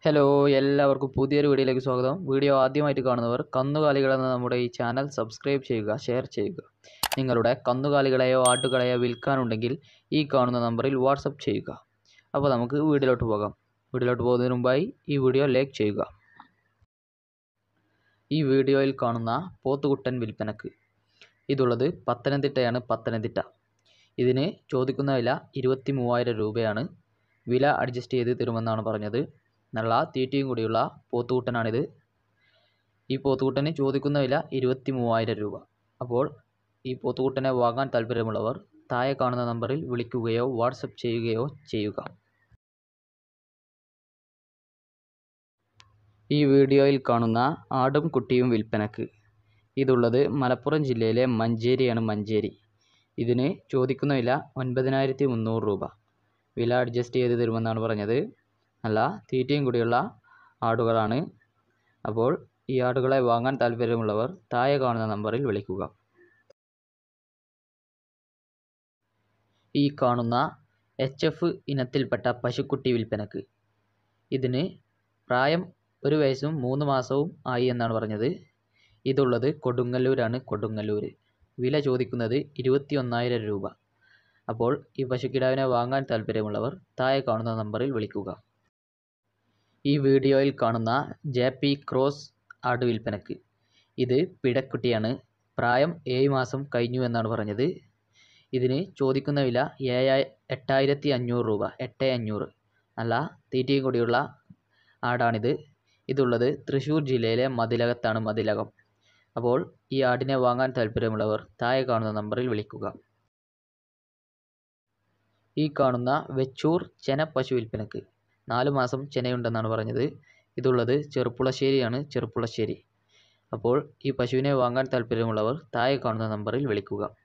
hello എല്ലാവർക്കും പുതിയൊരു വീഡിയോയിലേക്ക് സ്വാഗതം വീഡിയോ ആദ്യമായിട്ട് കാണുന്നവർ കന്നുകാലികൾ എന്ന നമ്മുടെ ഈ ചാനൽ സബ്സ്ക്രൈബ് ചെയ്യുക ഷെയർ ചെയ്യുക നിങ്ങളുടെ കന്നുകാലികളെയോ ആട്ടുകളെയോ വിൽക്കാനുണ്ടെങ്കിൽ ഈ കാണുന്ന നമ്പറിൽ വാട്സപ്പ് ചെയ്യുക അപ്പോൾ നമുക്ക് വീഡിയോയിലോട്ട് പോകാം വീഡിയോയിലോട്ട് പോകുന്നതിന് മുമ്പായി ഈ വീഡിയോ ലൈക്ക് ചെയ്യുക ഈ വീഡിയോയിൽ കാണുന്ന പോത്തുകുട്ടൻ വിൽപ്പനക്ക് ഇതുള്ളത് പത്തനംതിട്ടയാണ് പത്തനംതിട്ട ഇതിന് ചോദിക്കുന്ന വില ഇരുപത്തി മൂവായിരം രൂപയാണ് വില അഡ്ജസ്റ്റ് ചെയ്ത് തരുമെന്നാണ് പറഞ്ഞത് നല്ല തീറ്റയും കൂടിയുള്ള പോത്തുകുട്ടനാണിത് ഈ പോത്തുകുട്ടന് ചോദിക്കുന്ന വില ഇരുപത്തി മൂവായിരം രൂപ അപ്പോൾ ഈ പോത്തുകുട്ടനെ വാങ്ങാൻ താല്പര്യമുള്ളവർ താഴെ കാണുന്ന നമ്പറിൽ വിളിക്കുകയോ വാട്സപ്പ് ചെയ്യുകയോ ചെയ്യുക ഈ വീഡിയോയിൽ കാണുന്ന ആടും കുട്ടിയും വിൽപ്പനക്ക് ഇതുള്ളത് മലപ്പുറം ജില്ലയിലെ മഞ്ചേരിയാണ് മഞ്ചേരി ഇതിന് ചോദിക്കുന്ന വില ഒൻപതിനായിരത്തി മുന്നൂറ് രൂപ വില അഡ്ജസ്റ്റ് ചെയ്ത് തരുമെന്നാണ് പറഞ്ഞത് നല്ല തീറ്റയും കൂടിയുള്ള ആടുകളാണ് അപ്പോൾ ഈ ആടുകളെ വാങ്ങാൻ താല്പര്യമുള്ളവർ താഴെ കാണുന്ന നമ്പറിൽ വിളിക്കുക ഈ കാണുന്ന എച്ച് എഫ് ഇനത്തിൽപ്പെട്ട പശുക്കുട്ടി വിൽപ്പനക്ക് ഇതിന് പ്രായം ഒരു വയസ്സും മൂന്ന് മാസവും ആയി എന്നാണ് പറഞ്ഞത് ഇതുള്ളത് കൊടുങ്ങല്ലൂരാണ് കൊടുങ്ങല്ലൂർ വില ചോദിക്കുന്നത് ഇരുപത്തി ഒന്നായിരം രൂപ അപ്പോൾ ഈ പശുക്കിടാവിനെ വാങ്ങാൻ താല്പര്യമുള്ളവർ താഴെ കാണുന്ന നമ്പറിൽ വിളിക്കുക ഈ വീഡിയോയിൽ കാണുന്ന ജെ പി ക്രോസ് ആട് വിൽപ്പനക്ക് ഇത് പിടക്കുട്ടിയാണ് പ്രായം ഏഴ് മാസം കഴിഞ്ഞു എന്നാണ് പറഞ്ഞത് ഇതിന് ചോദിക്കുന്ന വില ഏഴാ എട്ടായിരത്തി അഞ്ഞൂറ് രൂപ എട്ട് അഞ്ഞൂറ് നല്ല തീറ്റയും കൂടിയുള്ള ആടാണിത് ഇതുള്ളത് തൃശ്ശൂർ ജില്ലയിലെ മതിലകത്താണ് മതിലകം അപ്പോൾ ഈ ആടിനെ വാങ്ങാൻ താല്പര്യമുള്ളവർ താഴെ കാണുന്ന നമ്പറിൽ വിളിക്കുക ഈ കാണുന്ന വെച്ചൂർ ചെന പശു വിൽപ്പനക്ക് നാല് മാസം ചെനയുണ്ടെന്നാണ് പറഞ്ഞത് ഇതുള്ളത് ചെറുപ്പുളശ്ശേരിയാണ് ചെറുപ്പുളശ്ശേരി അപ്പോൾ ഈ പശുവിനെ വാങ്ങാൻ താല്പര്യമുള്ളവർ താഴെ കാണുന്ന നമ്പറിൽ വിളിക്കുക